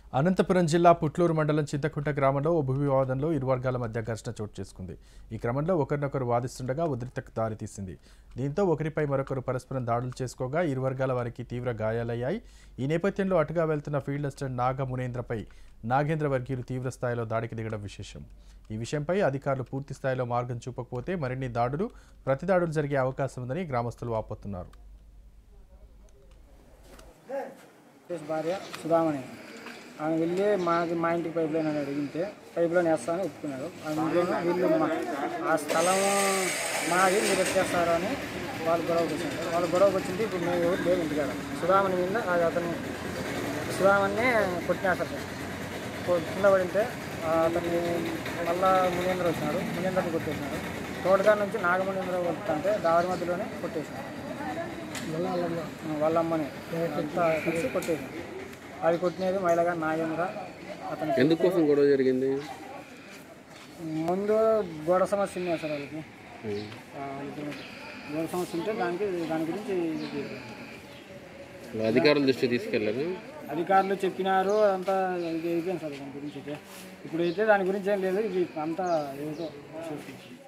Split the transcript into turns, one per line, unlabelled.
అనంతపురం జిల్లా పుట్లూరు మండలం చింతకుంట గ్రామంలో ఓ భూ వివాదంలో ఇరు వర్గాల మధ్య ఘర్షణ చోటు చేసుకుంది ఈ క్రమంలో ఒకరినొకరు వాదిస్తుండగా ఉద్రిక్తకు దారితీసింది దీంతో ఒకరిపై మరొకరు పరస్పరం దాడులు చేసుకోగా ఇరు వర్గాల వారికి తీవ్ర గాయాలయ్యాయి ఈ నేపథ్యంలో అటుగా వెళ్తున్న ఫీల్డ్ అసిస్టెంట్ నాగ మునేంద్రపై నాగేంద్ర వర్గీయులు తీవ్ర స్థాయిలో దాడికి దిగడం విశేషం ఈ విషయంపై అధికారులు పూర్తి స్థాయిలో మార్గం చూపకపోతే మరిన్ని దాడులు ప్రతిదాడులు జరిగే అవకాశం ఉందని గ్రామస్తులు వాపోతున్నారు
సురేష్ భార్య సుధామణి ఆమె వెళ్ళి మాది మా ఇంటికి పైప్ లైన్ అని అడిగితే పైప్ లైన్ వేస్తామని ఒప్పుకున్నారు అందులోనూ వీళ్ళు మా ఆ స్థలం మాది మీరు వచ్చేస్తారు అని వాళ్ళు గొడవకు వచ్చినారు వాళ్ళు గొడవకు వచ్చింది ఇప్పుడు మేము ఎవరు లేదు ఇంటికాడ సుధామణి మీద అది అతను సుధామణ్ణి కొట్టినేస్తారు కొ- కింద పడితే ఆ అతన్ని మళ్ళా మునేంద్ర వచ్చినాడు మునేంద్రని కొట్టేసినాడు తోటగా నుంచి నాగమునేంద్ర కొట్టుకుంటే దారి మధ్యలోనే కొట్టేసినాడు వాళ్ళ అమ్మని అంతా కలిసి కొట్టేసాం అది కొట్టినది మైలగా నాగేంద్ర అతను
ఎందుకోసం గొడవ జరిగింది
ముందు గోడ సమస్య ఉన్నాయి సార్ వాళ్ళకి ఆ, వాళ్ళకి గోడ సమస్య ఉంటే దానికి దాని గురించి ఇది
అధికారుల దృష్టి తీసుకెళ్ళారు
అధికారులు చెప్పినారు అంతా ఇది అయిపోయింది సార్ దాని గురించి అయితే ఇప్పుడైతే దాని గురించి ఏం లేదు ఇది అంతా ఏదో చేస్తుంది